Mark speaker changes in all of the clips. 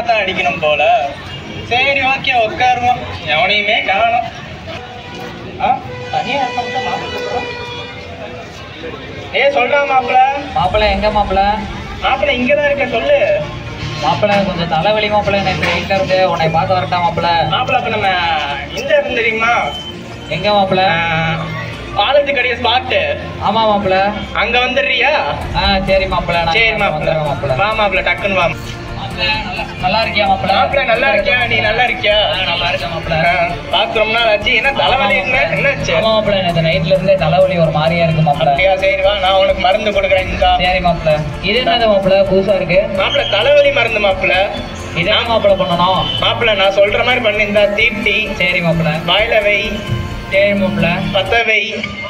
Speaker 1: தான் அடிக்கணும் போல சரி ஓகே உட்காருவோம் எவனையுமே காணும் ஆ தனியா இருக்க மாப்பிள்ள ஏ சொல்றா மாப்பிள்ள
Speaker 2: மாப்பிள்ள எங்க மாப்பிள்ள
Speaker 1: மாப்பிள்ள இங்கதான் இருக்க சொல்லு
Speaker 2: மாப்பிள்ள கொஞ்சம் தலைவலி மாப்பிள்ள எனக்கு வீட்டுல இருந்து உன்னை பார்க்க வரட்டா மாப்பிள்ள
Speaker 1: மாப்பிள்ள அப்ப நம்ம இந்த இடம் தெரியுமா
Speaker 2: எங்க மாப்பிள்ள
Speaker 1: காலேஜ் கடைய ஸ்பாட்டு
Speaker 2: ஆமா மாப்பிள்ள
Speaker 1: அங்க வந்துடுறியா
Speaker 2: ஆ சரி மாப்பிள்ள நான்
Speaker 1: சரி மாப்பிள்ள
Speaker 2: வந்துடுறேன் மாப்பிள்ள
Speaker 1: வா மாப்பிள்ள டக்குன்னு வா
Speaker 2: மாப்பிள்ள, நல்லா- நல்லா இருக்கியா மாப்பிள்ள
Speaker 1: மாப்பிள்ள நல்லா இருக்கியா நீ நல்லா இருக்கியா
Speaker 2: ஆ, நல்லா இருக்கேன் மாப்பிள்ள
Speaker 1: பார்த்து ரொம்ப நாள் ஆச்சு என்ன தலைவலி என்ன என்னாச்சு
Speaker 2: ஆமா மாப்பிள்ள எனக்கு நைட்ல இருந்தே தலைவலி ஒரு மாதிரியா இருக்கு மாப்பிள்ள
Speaker 1: அப்படியா சரி வா நான் உனக்கு மருந்து கொடுக்குறேன் இந்தா
Speaker 2: சரி மாப்பிள்ள இது என்னது மாப்பிள்ள புதுசா இருக்கு
Speaker 1: மாப்பிள்ள தலைவலி மருந்து மாப்பிள்ள
Speaker 2: இது என்ன மாப்பிள்ள பண்ணணும்
Speaker 1: மாப்பிள்ள நான் சொல்ற மாதிரி பண்ணி இந்தா தீப்தி
Speaker 2: சரி மாப்பிள்ள
Speaker 1: வாயில வை
Speaker 2: சரி மாப்பிள்ள
Speaker 1: பத்த வை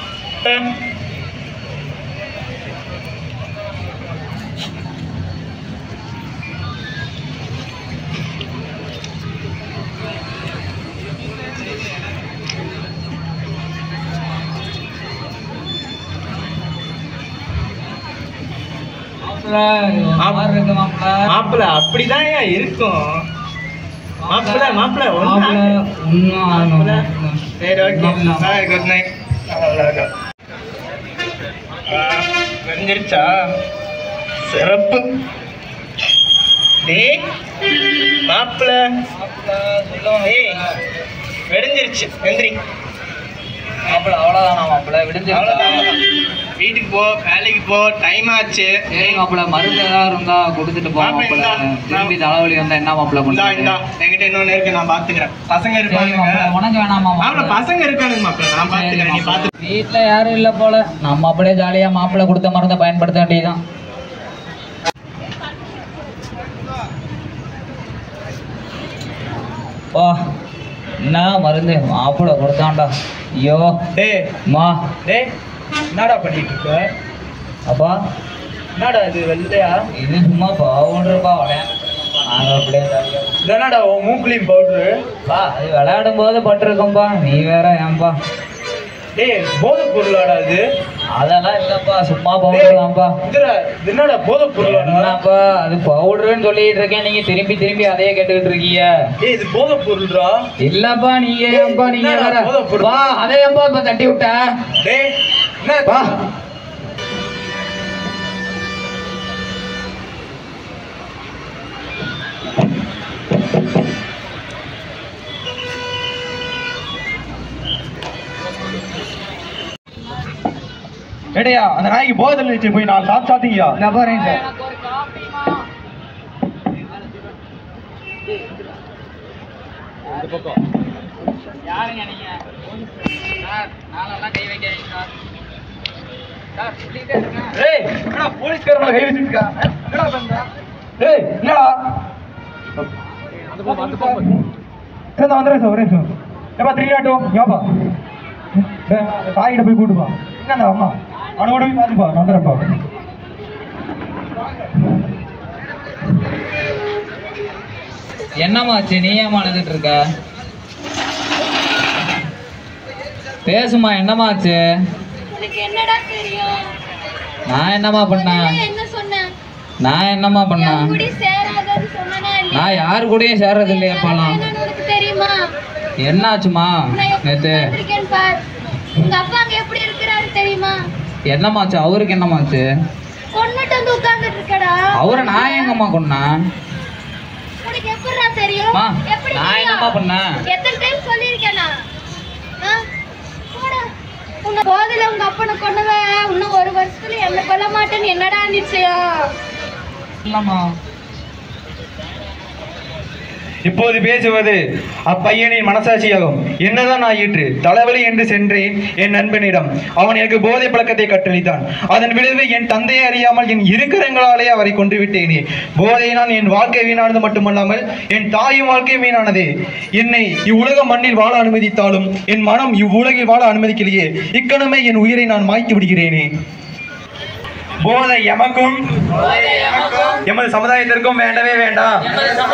Speaker 2: மாப்பிள்ள இது ஒரு மாதிரி இருக்கு மாப்பிள்ள
Speaker 1: மாப்பிள்ள அப்படிதான் இருக்கும் மாப்பிள்ள மாப்பிள்ள ஒண்ணு
Speaker 2: மாப்பிள்ள இன்னும் ஆகணும்
Speaker 1: மாப்பிள்ள.
Speaker 2: மாப்பிள்ள.
Speaker 1: சரி ஓகே
Speaker 2: மாப்பிள்ள.
Speaker 1: பாய் குட் நைட் அவ்வளோதான் வெந்துருச்சா சிறப்பு டேய் மாப்பிள்ள டேய் வெடிஞ்சிருச்சு எந்திரி
Speaker 2: மாப்பிள்ள அவ்வளவுதானா மாப்பிள்ள விடுஞ்சு
Speaker 1: அவ்வளோதான் வீட்டுக்கு போ வேலைக்கு போ டைம் ஆச்சு
Speaker 2: சரி மாப்பிள்ள மருந்து ஏதாவது இருந்தா கொடுத்துட்டு போ
Speaker 1: மாப்பிள்ள,
Speaker 2: மாப்பிள்ள
Speaker 1: இந்தா.
Speaker 2: திரும்பி தலைவலி வந்தா என்ன மாப்பிள்ள
Speaker 1: இந்தா
Speaker 2: பண்ணுறது
Speaker 1: இந்தா என்கிட்ட இன்னொன்னு இருக்கு நான் பாத்துக்கிறேன் பசங்க
Speaker 2: சரி
Speaker 1: இருப்பாங்க
Speaker 2: மாப்பிள்ள உனக்கு வேணாமா
Speaker 1: மாப்பிள்ள
Speaker 2: மாப்பிள்ள
Speaker 1: பசங்க இருக்கானுங்க மாப்பிள்ள நான் பாத்துக்கிறேன் நீ பாத்து
Speaker 2: வீட்டுல யாரும் இல்ல போல நம்ம அப்படியே ஜாலியா மாப்பிள்ளை கொடுத்த மருந்தை பயன்படுத்த வேண்டியதுதான் வா என்ன மருந்து மாப்பிள்ளை கொடுத்தான்டா ஐயோ
Speaker 1: டேய்
Speaker 2: மா
Speaker 1: டேய் என்னடா பண்ணிட்டு இருக்க
Speaker 2: அப்பா
Speaker 1: என்னடா இது வெள்ளையா
Speaker 2: இது சும்மா பவுடருப்பா விளையா நாங்க அப்படியே ஜாலியா
Speaker 1: இதனடா உன் மூக்குலியும் பவுடரு
Speaker 2: பா அது விளையாடும் போது பட்டிருக்கோம்பா நீ வேற ஏன்பா
Speaker 1: டேய் போதை பொருளாடா இது
Speaker 2: அதெல்லாம் இல்லப்பா சும்மா பவுடர் தான்ப்பா
Speaker 1: இதுடா இது என்னடா போதை பொருளாடா
Speaker 2: என்னப்பா அது பவுடர்னு சொல்லிட்டு இருக்கேன் நீங்க திரும்பி திரும்பி அதையே கேட்டுக்கிட்டு இருக்கீங்க
Speaker 1: டேய் இது போதை பொருள்டா
Speaker 2: இல்லப்பா நீங்க ஏன்பா நீங்க
Speaker 1: என்னடா
Speaker 2: வேற
Speaker 1: போதை பொருள்?
Speaker 2: வா அதை ஏன்பா இப்ப தட்டி விட்ட
Speaker 1: டேய் என்ன
Speaker 2: வா
Speaker 1: எடையா அந்த நாய்க்கு போதை வச்சு போய் நான் சாப்பிட்டு சாத்தீங்கயா
Speaker 2: நான் போறேன் சார் யாருங்க நீங்க சார் நாளெல்லாம் கை வைக்காதீங்க சார் சார் சொல்லிட்டே இருக்கேன்
Speaker 1: டேய் என்னடா போலீஸ்கார மேல கை வச்சிருக்கா என்னடா பண்ற டேய் என்னடா நான் வந்துடுறேன் சார் ஒரே சார் ஏப்பா த்ரீ ஆட்டோ ஏப்பா தாயிட்ட போய் கூட்டுப்பா என்ன அம்மா அவனோட போய் பார்த்துப்பா நான் வந்துடுறேன்ப்பா
Speaker 2: என்னம்மாச்சு நீ ஏமா அழுதுட்டு இருக்க பேசுமா என்னம்மாச்சு
Speaker 3: உனக்கு என்னடா தெரியும்
Speaker 2: நான் என்னம்மா பண்ணேன்
Speaker 3: நான் என்ன சொன்னேன்
Speaker 2: நான் என்னம்மா பண்ணேன்
Speaker 3: என் கூடி சேராதன்னு சொன்னனா இல்லையா?
Speaker 2: நான் யாரு கூடயும் சேர்றது இல்லையாப்பாலாம்
Speaker 3: என்னன்னு உனக்கு தெரியுமா
Speaker 2: என்னாச்சுமா
Speaker 3: நான் எப்படி
Speaker 2: நேத்து
Speaker 3: உட்கார்ந்திருக்கேன்னு பார் உங்க அப்பா அங்க எப்படி இருக்கிறாரு தெரியுமா
Speaker 2: என்னம்மாச்சு அவருக்கு என்னம்மாச்சு
Speaker 3: கொன்னுட்டு வந்து உட்கார்ந்துட்டு இருக்கடா
Speaker 2: அவரை நான் எங்கம்மா கொன்னேன்
Speaker 3: உனக்கு எப்படிடா தெரியும்
Speaker 2: அம்மா,
Speaker 3: எப்படி
Speaker 2: நான்
Speaker 3: தெரியும்?
Speaker 2: என்னம்மா பண்ணேன்?
Speaker 3: எத்தனை டைம் சொல்லியிருக்கேன் நான் ஆ? போடா. உன்னை போதில உங்க அப்பனை கொண்டுவேன் இன்னும் ஒரு வருஷத்துல என்ன கொல்ல மாட்டேன்னு என்னடா நிச்சயம்
Speaker 2: இல்லம்மா
Speaker 4: இப்போது பேசுவது அப்பையனின் மனசாட்சியாகும் என்னதான் ஆயிற்று தலைவலி என்று சென்றேன் என் நண்பனிடம் அவன் எனக்கு போதை பழக்கத்தை கட்டளித்தான் அதன் விளைவு என் தந்தையை அறியாமல் என் இருக்கரங்களாலே அவரை கொன்று விட்டேனே போதையினால் என் வாழ்க்கை வீணானது மட்டுமல்லாமல் என் தாயும் வாழ்க்கை வீணானது என்னை இவ்வுலக மண்ணில் வாழ அனுமதித்தாலும் என் மனம் இவ்வுலகில் வாழ அனுமதிக்கலையே இக்கணமே என் உயிரை நான் மாய்த்து விடுகிறேனே போதை எமக்கும் எமது சமுதாயத்திற்கும் வேண்டவே வேண்டாம்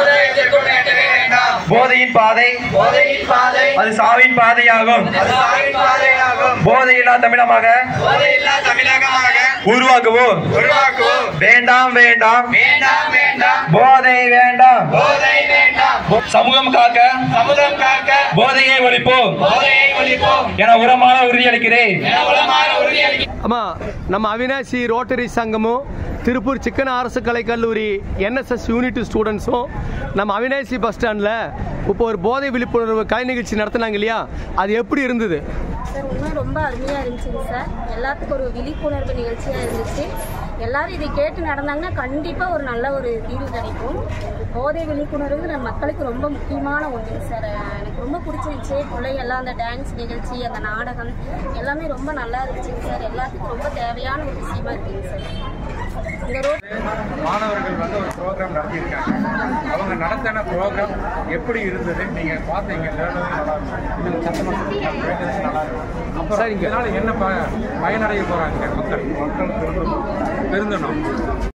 Speaker 4: போதையின் பாதை அது சாவின் பாதையாகும் போதையில்லா தமிழமாக உருவாக்குவோம்
Speaker 1: உருவாக்குவோம்
Speaker 4: வேண்டாம் வேண்டாம்
Speaker 1: வேண்டாம் வேண்டாம்
Speaker 4: போதை வேண்டாம்
Speaker 1: போதை வேண்டாம்
Speaker 4: சமூகம் காக்க
Speaker 1: சமுதம் காக்க
Speaker 4: போதையை ஒழிப்போம்
Speaker 1: போதையை ஒழிப்போம்
Speaker 4: என உரமான உறுதியளிக்கிறேன்
Speaker 1: என உளமாற உறுதியளிக்கிறேன்
Speaker 5: ஆமா நம்ம அவினாசி ரோட்டரி சங்கமும் திருப்பூர் சிக்கன அரசு கலைக்கல்லூரி என்எஸ்எஸ் யூனிட் ஸ்டூடெண்ட்ஸும் நம்ம அவினாசி பஸ் ஸ்டாண்டில் இப்போ ஒரு போதை விழிப்புணர்வு கலை நிகழ்ச்சி நடத்துனாங்க இல்லையா அது எப்படி இருந்தது
Speaker 6: சார் உண்மை ரொம்ப அருமையாக இருந்துச்சுங்க சார் எல்லாத்துக்கும் ஒரு விழிப்புணர்வு நிகழ்ச்சியாக இருந்துச்சு எல்லாரும் இதை கேட்டு நடந்தாங்கன்னா கண்டிப்பாக ஒரு நல்ல ஒரு தீர்வு கிடைக்கும் போதை விழிப்புணர்வு நம்ம மக்களுக்கு ரொம்ப முக்கியமான ஒன்றுங்க சார் எனக்கு ரொம்ப பிடிச்சிருந்துச்சு பிள்ளைங்கெல்லாம் அந்த டான்ஸ் நிகழ்ச்சி அந்த நாடகம் எல்லாமே ரொம்ப நல்லா இருந்துச்சுங்க சார் எல்லாத்துக்கும் ரொம்ப தேவையான ஒரு விஷயமா இருக்குங்க சார் இந்த ரோட்
Speaker 7: மாணவர்கள் வந்து ஒரு ப்ரோக்ராம் நடத்தியிருக்காங்க அவங்க நடத்தின ப்ரோக்ராம் எப்படி இருந்தது நீங்க பார்த்தீங்க கேட்டது நல்லா இருக்கும் இது சத்தமா சொல்லுங்க, கேட்டது நல்லா இருக்கும் அப்புறம் இதனால என்ன ப- பயனடைய போறாங்க மக்கள் மக்கள் திருந்தணும் திருந்தணும்